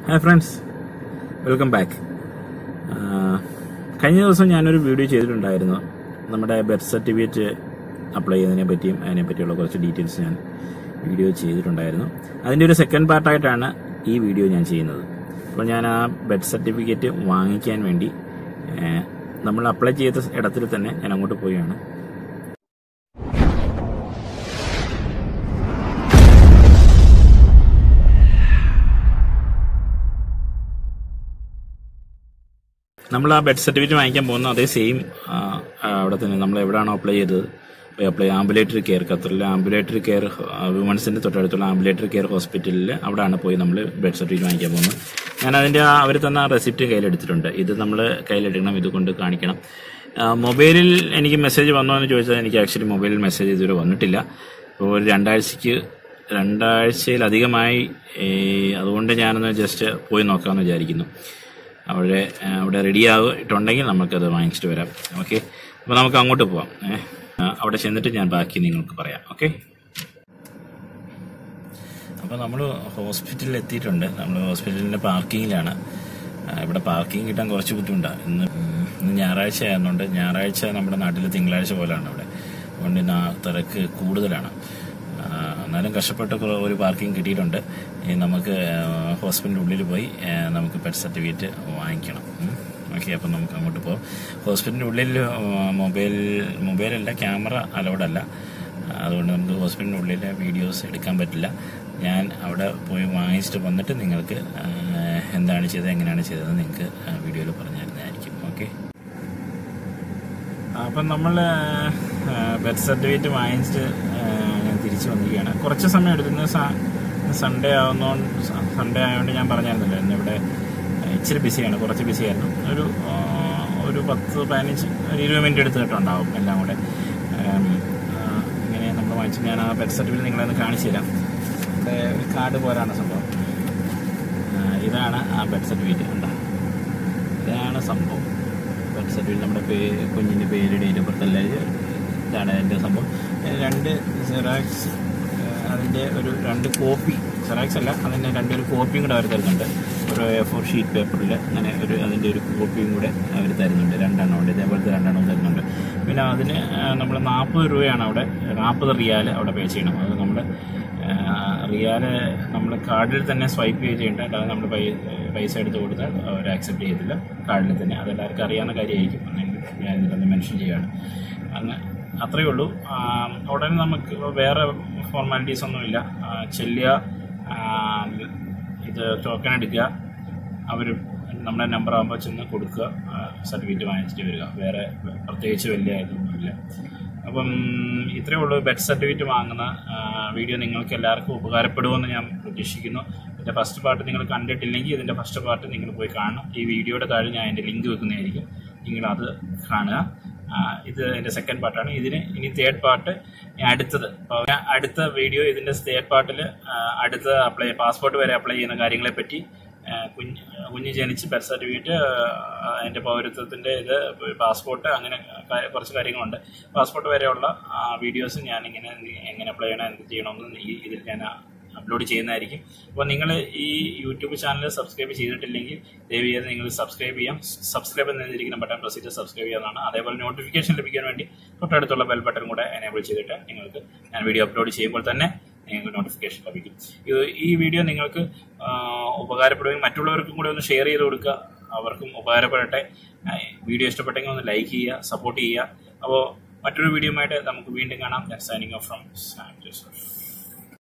Hi friends welcome back കഴിഞ്ഞ ദിവസം ഞാനൊരു വീഡിയോ ചെയ്തിട്ടുണ്ടായിരുന്നു നമ്മുടെ ബർത്ത് സർട്ടിഫിക്കറ്റ് അപ്ലൈ ചെയ്യുന്നതിനെ പറ്റിയും അതിനെ പറ്റിയുള്ള കുറച്ച് ഡീറ്റെയിൽസ് ഞാൻ വീഡിയോ ചെയ്തിട്ടുണ്ടായിരുന്നു അതിൻ്റെ ഒരു സെക്കൻഡ് പാർട്ടായിട്ടാണ് ഈ വീഡിയോ ഞാൻ ചെയ്യുന്നത് അപ്പോൾ ഞാൻ ആ ബർത്ത് സർട്ടിഫിക്കറ്റ് വാങ്ങിക്കാൻ വേണ്ടി ഏഹ്, നമ്മൾ അപ്ലൈ ചെയ്ത ഇടത്തിൽ തന്നെ ഞാൻ അങ്ങോട്ട് പോവുകയാണ് നമ്മൾ ആ ബെഡ് സർട്ടിഫിക്കറ്റ് വാങ്ങിക്കാൻ പോകുന്ന അതേ സെയിം അവിടെ തന്നെ നമ്മൾ എവിടെയാണോ അപ്ലൈ ചെയ്തത് പോയി അപ്ലൈ ആംബുലേറ്ററി കെയർ ഖത്തറിലെ ആംബുലേറ്ററി കെയർ വുമൺസിന്റെ തൊട്ടടുത്തുള്ള ആംബുലേറ്ററി കെയർ ഹോസ്പിറ്റലിൽ അവിടെയാണ് പോയി നമ്മൾ ബെഡ് സർട്ടിഫിക്കറ്റ് വാങ്ങിക്കാൻ പോകുന്നത് ഞാൻ അതിന്റെ അവർ തന്ന റെസിപ്റ്റ് കയ്യിലെടുത്തിട്ടുണ്ട് ഇത് നമ്മൾ കയ്യിലെടുക്കണം ഇത് കൊണ്ട് കാണിക്കണം ആ, മൊബൈലിൽ എനിക്ക് മെസ്സേജ് വന്നോ എന്ന് ചോദിച്ചാൽ എനിക്ക് ആക്ച്വലി മൊബൈലിൽ മെസ്സേജ് ഇതുവരെ വന്നിട്ടില്ല അപ്പോൾ ഒരു രണ്ടാഴ്ചക്ക് രണ്ടാഴ്ചയിലധികമായി ഈ, അതുകൊണ്ട് ഞാനൊന്ന് ജസ്റ്റ് പോയി നോക്കാമെന്ന് വിചാരിക്കുന്നു അവിടെ ആ, അവിടെ റെഡി ആയിട്ടുണ്ടെങ്കിൽ നമുക്കത് വാങ്ങിച്ചിട്ട് വരാം ഓക്കെ അപ്പോൾ നമുക്ക് അങ്ങോട്ട് പോവാം ഏ. ആ, അവിടെ ചെന്നിട്ട് ഞാൻ ബാക്കി നിങ്ങൾക്ക് പറയാം ഓക്കെ അപ്പോൾ നമ്മൾ ഹോസ്പിറ്റലിൽ എത്തിയിട്ടുണ്ട് നമ്മൾ ഹോസ്പിറ്റലിൻ്റെ പാർക്കിങ്ങിലാണ് ആ, ഇവിടെ പാർക്കിംഗ് കിട്ടാൻ കുറച്ച് ബുദ്ധിമുട്ടാണ് ഇന്ന് ഉം, ഇന്ന് ഞായറാഴ്ച ആയതുകൊണ്ട് ഞായറാഴ്ച നമ്മുടെ നാട്ടിൽ തിങ്കളാഴ്ച പോലെയാണ് ഇവിടെ അതുകൊണ്ട് ഇന്ന് ആ തിരക്ക് കൂടുതലാണ് ആ, എന്നാലും കഷ്ടപ്പെട്ട് കുറ- ഒരു പാർക്കിംഗ് കിട്ടിയിട്ടുണ്ട് ഇനി നമുക്ക് ഹോസ്പിറ്റലിൻ്റെ ഉള്ളിൽ പോയി ആ, നമുക്ക് പെറ്റ് സർട്ടിഫിക്കറ്റ് വാങ്ങിക്കണം ഓക്കെ അപ്പം നമുക്ക് അങ്ങോട്ട് പോകാം ഹോസ്പിറ്റലിൻ്റെ ഉള്ളിൽ ആ, മൊബൈൽ മൊബൈലല്ല ക്യാമറ അലൗഡ് അല്ല അതുകൊണ്ട് നമുക്ക് ഹോസ്പിറ്റലിൻ്റെ ഉള്ളിലെ വീഡിയോസ് എടുക്കാൻ പറ്റില്ല ഞാൻ അവിടെ പോയി വാങ്ങിച്ചിട്ട് വന്നിട്ട് നിങ്ങൾക്ക് ആ, എന്താണ് ചെയ്തത് എങ്ങനെയാണ് ചെയ്തത് നിങ്ങൾക്ക് വീഡിയോയിൽ പറഞ്ഞു തരുന്നതായിരിക്കും ഓക്കെ അപ്പം നമ്മൾ ബർത്ത് സർട്ടിഫിക്കറ്റ് വാങ്ങിച്ചിട്ട് ആ, ഞാൻ തിരിച്ചു വന്നിരിക്കുകയാണ് കുറച്ച് സമയം എടുക്കുന്നു സൺഡേ ആവുന്നതുകൊണ്ട് സൺഡേ ആയതുകൊണ്ട് ഞാൻ പറഞ്ഞായിരുന്നല്ലോ ഇന്ന് ഇവിടെ ഇച്ചിരി ബിസിയാണ് കുറച്ച് ബിസിയായിരുന്നു ഒരു ആ, ഒരു പത്ത് പതിനഞ്ച് ഒരു ഇരുപത് മിനിറ്റ് എടുത്ത് കേട്ടുണ്ടാവും എല്ലാം കൂടെ ഉം, ആ, ഇങ്ങനെ നമ്മൾ വാങ്ങിച്ചു ഞാൻ ആ ബർത്ത് സർട്ടിഫിക്കറ്റ് നിങ്ങളെ ഒന്ന് കാണിച്ചു തരാം ഇവിടെ ഒരു കാർഡ് പോലാണ് സംഭവം ആ, ഇതാണ് ആ ബർത്ത് സർട്ടിഫിക്കറ്റ് ഉണ്ടോ ഇതാണ് സംഭവം ബർത്ത് സർട്ടിഫിക്കറ്റ് നമ്മുടെ പേര് കുഞ്ഞിൻ്റെ പേര് ഡേറ്റ് ഓഫ് ബർത്ത് എല്ലാം എഴുതി. ഇതാണ് അതിൻ്റെ സംഭവം ഏ, രണ്ട് സെറാക്സ് അതിൻ്റെ ഒരു രണ്ട് കോപ്പി സെറാക്സ് അല്ല അതിൻ്റെ രണ്ട് കോപ്പിയും കൂടെ അവർ തരുന്നുണ്ട് ഒരു എ ഫോർ ഷീറ്റ് പേപ്പറിൽ അങ്ങനെ ഒരു അതിൻ്റെ ഒരു കോപ്പിയും കൂടെ അവർ തരുന്നുണ്ട് രണ്ടെണ്ണം ഉണ്ട് ഇതേപോലത്തെ രണ്ടെണ്ണം തരുന്നുണ്ട് പിന്നെ അതിന് നമ്മൾ നാൽപ്പത് രൂപയാണ് അവിടെ നാൽപ്പത് റിയാൽ അവിടെ പേ ചെയ്യണം അത് നമ്മൾ റിയാല് നമ്മൾ കാർഡിൽ തന്നെ സ്വൈപ്പ് ചെയ്യേണ്ട അല്ലാതെ നമ്മൾ പൈസ എടുത്ത് കൊടുത്താൽ അവർ ആക്സെപ്റ്റ് ചെയ്തില്ല കാർഡിൽ തന്നെ അതെല്ലാവർക്കും അറിയാവുന്ന കാര്യമായിരിക്കും അങ്ങനെ ഞാൻ ഇതിലൊന്ന് മെൻഷൻ ചെയ്യുകയാണ് അങ്ങ് അത്രയേ ഉള്ളൂ ആ, ഉടനെ നമുക്ക് വേറെ ഫോർമാലിറ്റീസ് ഒന്നുമില്ല ആ, ചെല്ലുക ആ, ഇത് ടോക്കൺ എടുക്കുക അവർ നമ്മുടെ നമ്പർ ആകുമ്പോൾ ചെന്ന് കൊടുക്കുക സർട്ടിഫിക്കറ്റ് വാങ്ങിച്ചിട്ട് വരിക വേറെ പ്രത്യേകിച്ച് വലിയ ഇതൊന്നുമില്ല അപ്പം ഇത്രയേ ഉള്ളൂ ബെഡ് സർട്ടിഫിക്കറ്റ് വാങ്ങുന്ന ആ, വീഡിയോ നിങ്ങൾക്ക് എല്ലാവർക്കും ഉപകാരപ്പെടുമെന്ന് ഞാൻ പ്രതീക്ഷിക്കുന്നു ഇതിൻ്റെ ഫസ്റ്റ് പാർട്ട് നിങ്ങൾ കണ്ടിട്ടില്ലെങ്കിൽ ഇതിൻ്റെ ഫസ്റ്റ് പാർട്ട് നിങ്ങൾ പോയി കാണണം ഈ വീഡിയോയുടെ താഴെ ഞാൻ അതിൻ്റെ ലിങ്ക് വെക്കുന്നതായിരിക്കും നിങ്ങൾ അത് കാണുക ആ, ഇത് എൻ്റെ സെക്കൻഡ് പാർട്ടാണ് ഇതിന് ഇനി തേർഡ് പാർട്ട് അടുത്തത് അപ്പോൾ ഞാൻ അടുത്ത വീഡിയോ ഇതിൻ്റെ തേർഡ് പാർട്ടിൽ അടുത്ത അപ്ലൈ പാസ്പോർട്ട് വരെ അപ്ലൈ ചെയ്യുന്ന കാര്യങ്ങളെ പറ്റി ആ, കുഞ്ഞ് കുഞ്ഞ് ജനിച്ച് ബർത്ത് സർട്ടിഫിക്കറ്റ് അതിൻ്റെ പൗരത്വത്തിൻ്റെ ഇത് പാസ്പോർട്ട് അങ്ങനെ ക- കുറച്ച് കാര്യങ്ങളുണ്ട് പാസ്പോർട്ട് വരെയുള്ള വീഡിയോസ് ഞാനിങ്ങനെ എങ്ങനെ അപ്ലൈ ചെയ്യണം എന്ത് ചെയ്യണമെന്ന് ഈ ഇതിൽ ഞാൻ അപ്ലോഡ് ചെയ്യുന്നതായിരിക്കും അപ്പോൾ നിങ്ങൾ ഈ യൂട്യൂബ് ചാനൽ സബ്സ്ക്രൈബ് ചെയ്തിട്ടില്ലെങ്കിൽ ദയവ് ചെയ്ത് നിങ്ങൾ സബ്സ്ക്രൈബ് ചെയ്യാം സബ്സ്ക്രൈബ് എന്നിരിക്കുന്ന ബട്ടൺ പ്രസ് ചെയ്ത് സബ്സ്ക്രൈബ് ചെയ്യാവുന്നതാണ് അതേപോലെ നോട്ടിഫിക്കേഷൻ ലഭിക്കാൻ വേണ്ടി തൊട്ടടുത്തുള്ള ബെൽ ബട്ടൺ കൂടെ എനേബിൾ ചെയ്തിട്ട് നിങ്ങൾക്ക് ഞാൻ വീഡിയോ അപ്ലോഡ് ചെയ്യുമ്പോൾ തന്നെ നിങ്ങൾക്ക് നോട്ടിഫിക്കേഷൻ ലഭിക്കും ഇത് ഈ വീഡിയോ നിങ്ങൾക്ക് ആ, ഉപകാരപ്പെടുകയും മറ്റുള്ളവർക്കും കൂടെ ഒന്ന് ഷെയർ ചെയ്ത് കൊടുക്കുക അവർക്കും ഉപകാരപ്പെടട്ടെ ആ, വീഡിയോ ഇഷ്ടപ്പെട്ടെങ്കിൽ ഒന്ന് ലൈക്ക് ചെയ്യുക സപ്പോർട്ട് ചെയ്യുക അപ്പോൾ മറ്റൊരു വീഡിയോ ആയിട്ട് നമുക്ക് വീണ്ടും കാണാം signing off from Sam Joseph